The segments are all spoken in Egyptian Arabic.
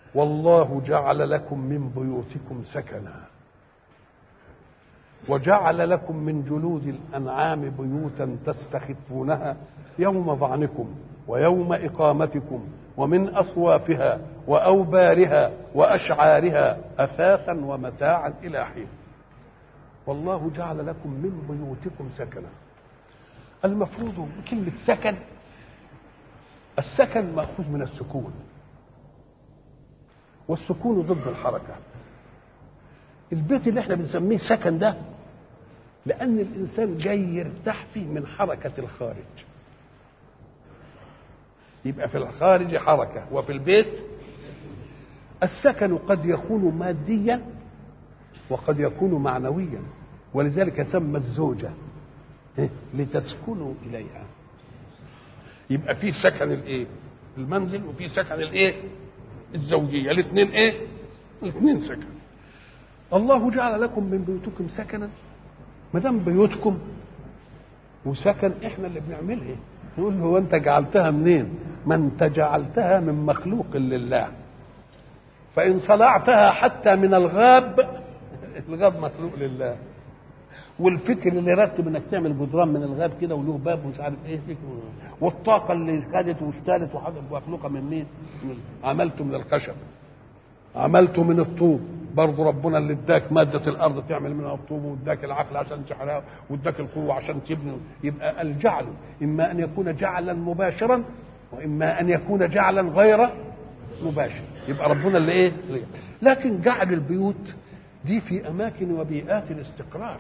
والله جعل لكم من بيوتكم سكنا وجعل لكم من جلود الانعام بيوتا تستخفونها يوم ظعنكم ويوم اقامتكم ومن اصوافها واوبارها واشعارها اثاثا ومتاعا الى حين والله جعل لكم من بيوتكم سكنا المفروض كلمه سكن السكن ماخوذ من السكون والسكون ضد الحركه البيت اللي احنا بنسميه سكن ده لان الانسان جاي يرتاح فيه من حركه الخارج يبقى في الخارج حركه وفي البيت السكن قد يكون ماديا وقد يكون معنويا ولذلك سمى الزوجه لتسكنوا اليها يبقى في سكن الايه المنزل وفي سكن الايه الزوجيه الاثنين ايه الاثنين سكن الله جعل لكم من بيوتكم سكنا ما دام بيوتكم وسكن احنا اللي بنعملها نقول هو انت جعلتها منين ما انت جعلتها من مخلوق لله فان صنعتها حتى من الغاب الغاب مخلوق لله والفكر اللي رتب انك تعمل جدران من الغاب كده وله باب ومش عارف ايه فكر والطاقه اللي خدت واشتالت وحاجه مخلوقه من مين؟ عملته من الخشب عملته من الطوب برضه ربنا اللي اداك ماده الارض تعمل منها الطوب واداك العقل عشان تحرقها واداك القوه عشان تبني يبقى الجعل اما ان يكون جعلا مباشرا واما ان يكون جعلا غير مباشر يبقى ربنا اللي ايه لكن جعل البيوت دي في اماكن وبيئات الاستقرار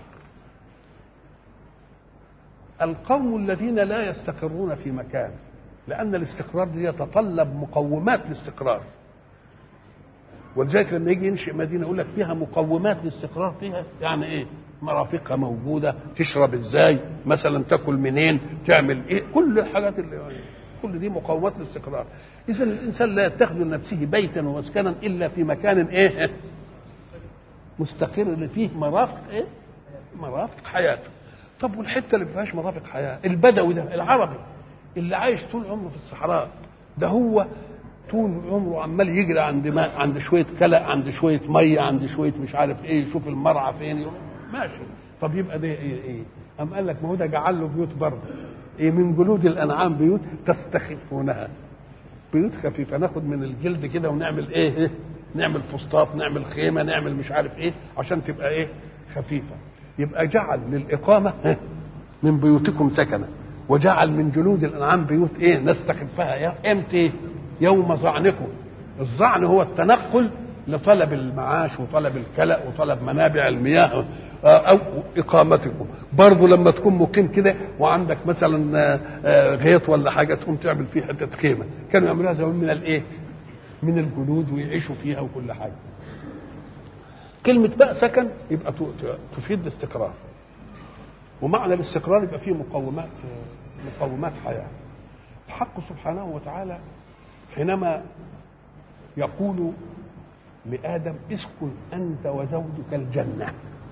القوم الذين لا يستقرون في مكان لان الاستقرار دي يتطلب مقومات الاستقرار ولذلك لما يجي ينشئ مدينه يقول لك فيها مقومات الاستقرار فيها يعني ايه مرافقها موجوده تشرب ازاي مثلا تاكل منين تعمل ايه كل الحاجات اللي كل دي مقومات الاستقرار اذا الانسان لا يتخذ لنفسه بيتا ومسكنا الا في مكان ايه مستقر اللي فيه مرافق ايه مرافق حياته طب والحته اللي ما فيهاش مرافق حياه البدوي ده العربي اللي عايش طول عمره في الصحراء ده هو طول عمره عمال يجري عند ماء عند شويه كلى عند شويه ميه عند شويه مش عارف ايه يشوف المرعى فين ماشي طب يبقى ده ايه ايه قام قال لك ما هو ده جعل له بيوت برضه ايه من جلود الانعام بيوت تستخفونها بيوت خفيفه ناخد من الجلد كده ونعمل ايه, إيه؟ نعمل فسطاط نعمل خيمه نعمل مش عارف ايه عشان تبقى ايه خفيفه يبقى جعل للاقامه من بيوتكم سكنا وجعل من جلود الانعام بيوت ايه نستخفها امتى يوم ظعنكم الظعن هو التنقل لطلب المعاش وطلب الكلأ وطلب منابع المياه او اقامتكم برضه لما تكون مقيم كده وعندك مثلا غيط ولا حاجه تقوم تعمل فيه حته خيمه كانوا يعملوها زمان من الايه من الجلود ويعيشوا فيها وكل حاجه كلمة بقى سكن يبقى تفيد الاستقرار ومعنى الاستقرار يبقى فيه مقومات مقومات حياة الحق سبحانه وتعالى حينما يقول لآدم اسكن أنت وزوجك الجنة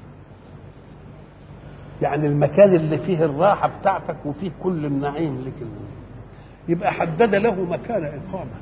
يعني المكان اللي فيه الراحة بتاعتك وفيه كل النعيم لك يبقى حدد له مكان إقامة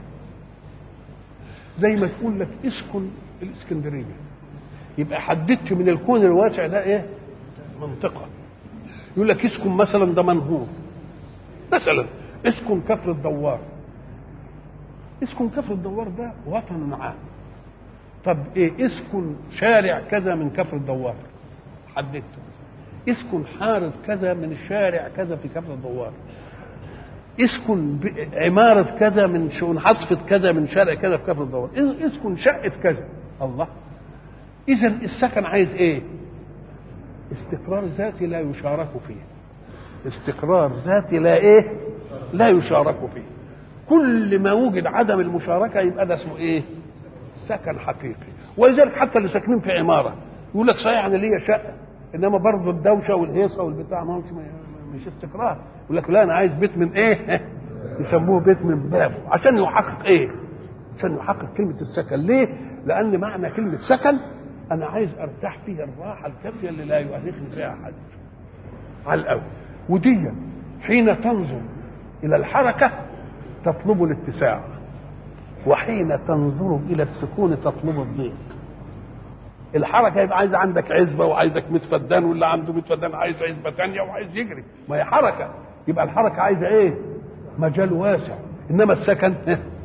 زي ما تقول لك اسكن الإسكندرية يبقى حددت من الكون الواسع ده ايه منطقة يقول لك اسكن مثلا ده منهور مثلا اسكن كفر الدوار اسكن كفر الدوار ده وطن عام طب ايه اسكن شارع كذا من كفر الدوار حددته اسكن حارة كذا من الشارع كذا في كفر الدوار اسكن عمارة كذا من شؤون حصفة كذا من شارع كذا في كفر الدوار اسكن شقة كذا الله اذا السكن عايز ايه استقرار ذاتي لا يشارك فيه استقرار ذاتي لا ايه لا يشارك فيه كل ما وجد عدم المشاركه يبقى ده اسمه ايه سكن حقيقي ولذلك حتى اللي ساكنين في عماره يقول لك صحيح انا ليا شقه انما برضه الدوشه والهيصه والبتاع ما هوش مش استقرار يقول لك لا انا عايز بيت من ايه يسموه بيت من بابه عشان يحقق ايه عشان يحقق كلمه السكن ليه لان معنى كلمه سكن انا عايز ارتاح فيها الراحه الكافيه اللي لا يؤرخني فيها احد على الاول ودي حين تنظر الى الحركه تطلب الاتساع وحين تنظر الى السكون تطلب الضيق الحركه يبقى عايز عندك عزبه وعايزك 100 فدان واللي عنده 100 فدان عايز عزبه ثانيه وعايز يجري ما هي حركه يبقى الحركه عايزه ايه؟ مجال واسع انما السكن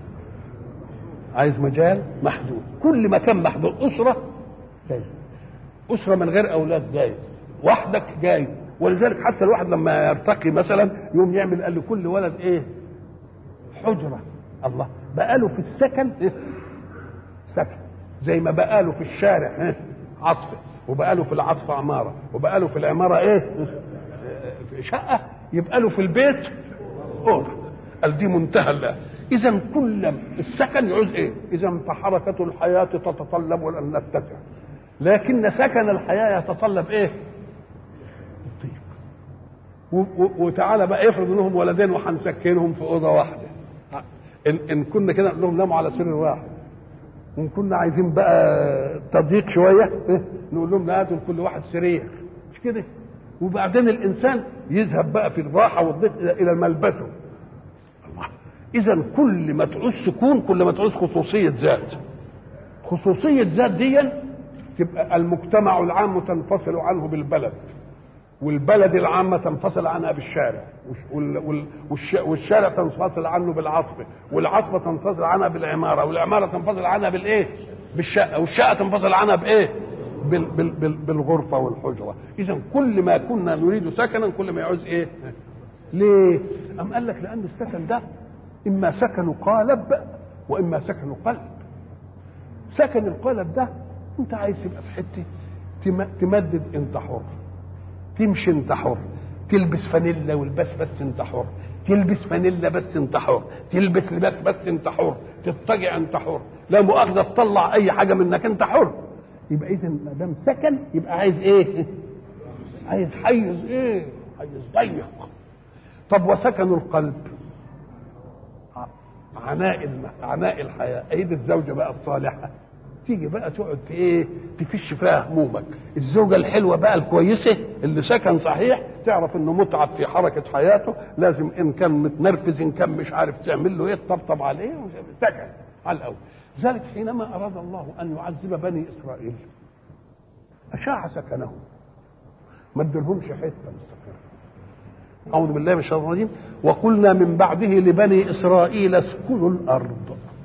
عايز مجال محدود كل مكان محدود اسره جاي اسره من غير اولاد جاي وحدك جاي ولذلك حتى الواحد لما يرتقي مثلا يوم يعمل قال لكل ولد ايه حجره الله بقاله في السكن إيه؟ سكن زي ما بقاله في الشارع إيه؟ عطف وبقاله في العطف عماره وبقاله في العماره ايه إيه؟ شقه يبقى له في البيت اوضه قال دي منتهى الله اذا كل السكن يعوز ايه اذا فحركه الحياه تتطلب ان نتسع لكن سكن الحياه يتطلب ايه الضيق و- و- وتعالى بقى افرض انهم ولدين وهنسكنهم في اوضه واحده ان, إن كنا كده نقول لهم ناموا على سرير واحد وان كنا عايزين بقى تضييق شويه إيه؟ نقول لهم لا هاتوا لكل واحد سرير مش كده وبعدين الانسان يذهب بقى في الراحه والضيق الى إلى ملبسه اذا كل ما تعوز سكون كل ما تعوز خصوصيه ذات خصوصيه ذات دي تبقى المجتمع العام تنفصل عنه بالبلد والبلد العامة تنفصل عنها بالشارع وال- وال- والش- والشارع تنفصل عنه بالعصبة والعصبة تنفصل عنها بالعمارة والعمارة تنفصل عنها بالإيه بالشقة والشقة تنفصل عنها بإيه بال بال بال بالغرفة والحجرة إذا كل ما كنا نريد سكنا كل ما يعوز إيه ليه أم قال لك لأن السكن ده إما سكن قالب وإما سكن قلب سكن القالب ده أنت عايز تبقى في حتة تم- تمدد أنت حر تمشي انت حر تلبس فانيلا والبس بس انت حر تلبس فانيلا بس انت حر تلبس لباس بس انت حر تضطجع انت حر لا مؤاخذه تطلع اي حاجه منك انت حر يبقى اذا ما دام سكن يبقى عايز ايه عايز حيز ايه حيز ضيق طب وسكن القلب عناء الم... عناء الحياه ايد الزوجه بقى الصالحه تيجي بقى تقعد ت- ايه تفش فيها همومك الزوجه الحلوه بقى الكويسه اللي سكن صحيح تعرف انه متعب في حركه حياته لازم ان كان متنرفز ان كان مش عارف تعمل له ايه تطبطب عليه ومش عارف- سكن على الاول ذلك حينما اراد الله ان يعذب بني اسرائيل اشاع سكنهم ما ادلهمش حته مستقره أعوذ بالله من الشيطان الرجيم وقلنا من بعده لبني إسرائيل اسكنوا الأرض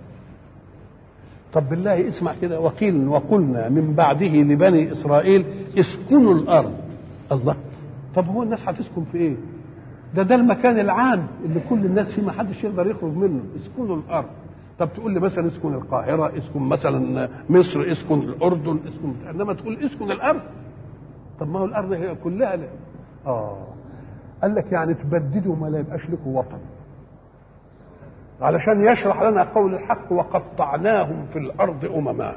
طب بالله اسمع كده وقيل وقلنا من بعده لبني إسرائيل اسكنوا الأرض الله طب هو الناس هتسكن في إيه ده ده المكان العام اللي كل الناس فيه ما حدش يقدر يخرج منه اسكنوا الأرض طب تقول لي مثلا اسكن القاهرة اسكن مثلا مصر اسكن الأردن اسكن إنما تقول اسكن الأرض طب ما هو الأرض هي كلها لا. آه قال لك يعني تبددوا ما لا يبقاش لكم وطن علشان يشرح لنا قول الحق وقطعناهم في الارض امما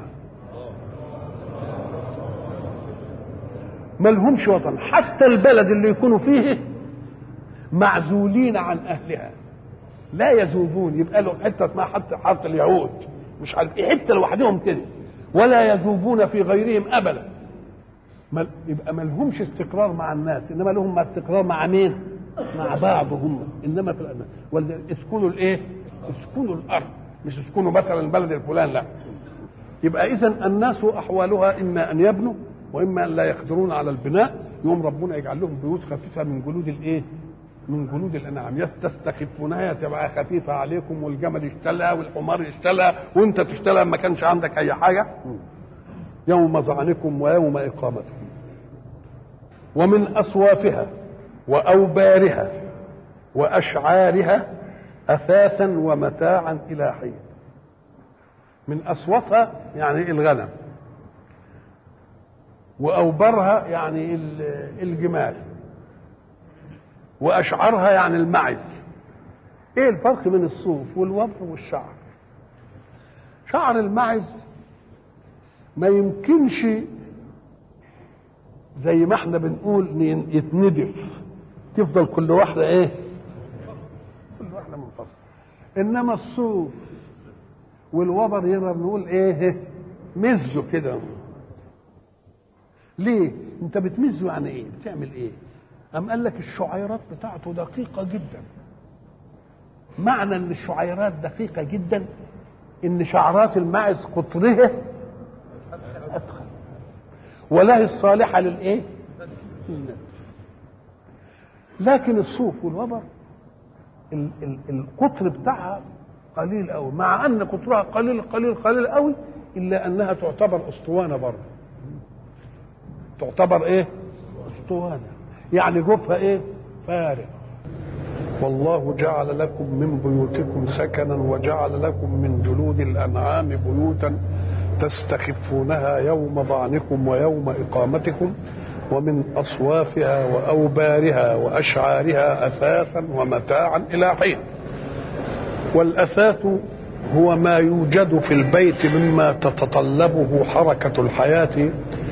ما لهمش وطن حتى البلد اللي يكونوا فيه معزولين عن اهلها لا يذوبون يبقى له حته اسمها حتى حاره اليهود مش عارف ايه حته لوحدهم كده ولا يذوبون في غيرهم ابدا ما يبقى ما لهمش استقرار مع الناس انما لهم استقرار مع مين؟ مع بعض هم انما في الأمان. ولذلك اسكنوا الايه؟ اسكنوا الارض مش اسكنوا مثلا البلد الفلان لا يبقى اذا الناس احوالها اما ان يبنوا واما ان لا يقدرون على البناء يوم ربنا يجعل لهم بيوت خفيفه من جلود الايه؟ من جلود الانعام تستخفونها تبقى خفيفه عليكم والجمل يشتلها والحمار يشتلها وانت تشتلها ما كانش عندك اي حاجه يوم ظعنكم ويوم إقامتكم ومن أصوافها وأوبارها وأشعارها أثاثا ومتاعا إلى حين من أصوافها يعني الغنم وأوبرها يعني الجمال وأشعارها يعني المعز إيه الفرق بين الصوف والوبر والشعر شعر المعز ما يمكنش زي ما احنا بنقول يتندف تفضل كل واحدة ايه كل واحدة منفصلة انما الصوف والوبر يقدر نقول ايه مزه كده ليه انت بتمزه يعني ايه بتعمل ايه ام قال لك الشعيرات بتاعته دقيقة جدا معنى ان الشعيرات دقيقة جدا ان شعرات الماعز قطرها ادخل ولا هي الصالحه للايه لكن الصوف والوبر ال- ال- القطر بتاعها قليل قوي مع ان قطرها قليل قليل قليل قوي الا انها تعتبر اسطوانه برضه تعتبر ايه اسطوانه يعني جوفها ايه فارغ والله جعل لكم من بيوتكم سكنا وجعل لكم من جلود الانعام بيوتا تستخفونها يوم ظعنكم ويوم اقامتكم ومن اصوافها واوبارها واشعارها اثاثا ومتاعا الى حين والاثاث هو ما يوجد في البيت مما تتطلبه حركه الحياه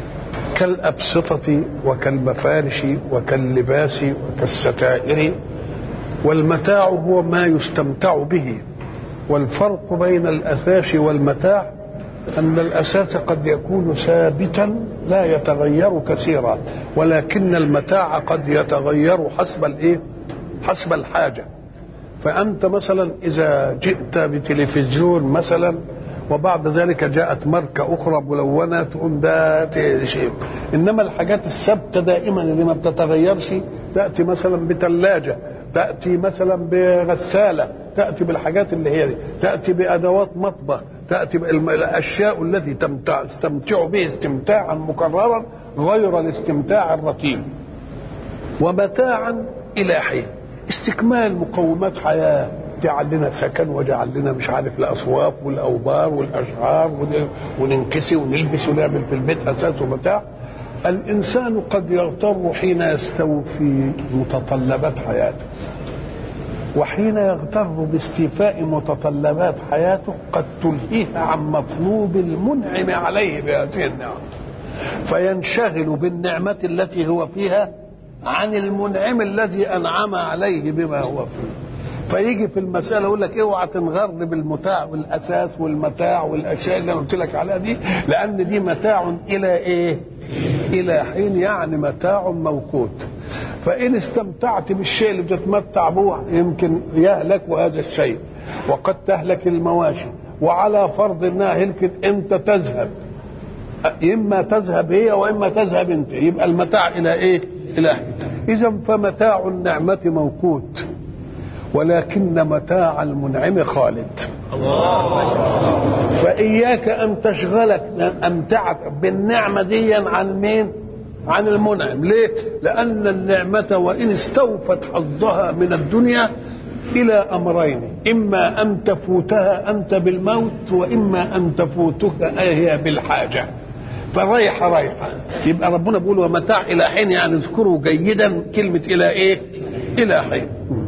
كالابسطه وكالمفارش وكاللباس وكالستائر والمتاع هو ما يستمتع به والفرق بين الأثاث والمتاع أن الأساس قد يكون ثابتا لا يتغير كثيرا ولكن المتاع قد يتغير حسب الإيه؟ حسب الحاجة فأنت مثلا إذا جئت بتلفزيون مثلا وبعد ذلك جاءت ماركة أخرى ملونة تقول ده شيء إنما الحاجات الثابتة دائما اللي ما بتتغيرش تأتي مثلا بثلاجة تأتي مثلا بغسالة تأتي بالحاجات اللي هي دي تأتي بأدوات مطبخ تأتي بالأشياء التي تمتع تستمتع به استمتاعا مكررا غير الاستمتاع الرتيب ومتاعا إلى حين استكمال مقومات حياة جعل لنا سكن وجعل لنا مش عارف الأصواف والأوبار والأشعار وننكسي ونلبس ونعمل في البيت أساس ومتاع الإنسان قد يغتر حين يستوفي متطلبات حياته وحين يغتر باستيفاء متطلبات حياته قد تلهيه عن مطلوب المنعم عليه بهذه النعم فينشغل بالنعمة التي هو فيها عن المنعم الذي أنعم عليه بما هو فيه فيجي في المسألة يقول لك اوعى تنغر بالمتاع والأساس والمتاع والأشياء اللي أنا قلت لك عليها دي لأن دي متاع إلى إيه؟ إلى حين يعني متاع موقوت فإن استمتعت بالشيء اللي بتتمتع به يمكن يهلك هذا الشيء وقد تهلك المواشي وعلى فرض انها هلكت امتى تذهب اما تذهب هي واما تذهب انت يبقى المتاع الى ايه؟ الى حين اذا فمتاع النعمه موقوت ولكن متاع المنعم خالد فإياك أن تشغلك أمتعك بالنعمة دي عن مين عن المنعم ليه لأن النعمة وإن استوفت حظها من الدنيا إلى أمرين إما أن تفوتها أنت بالموت وإما أن تفوتك هي بالحاجة فرايحة رايحة يبقى ربنا بيقول ومتاع إلى حين يعني اذكروا جيدا كلمة إلى إيه إلى حين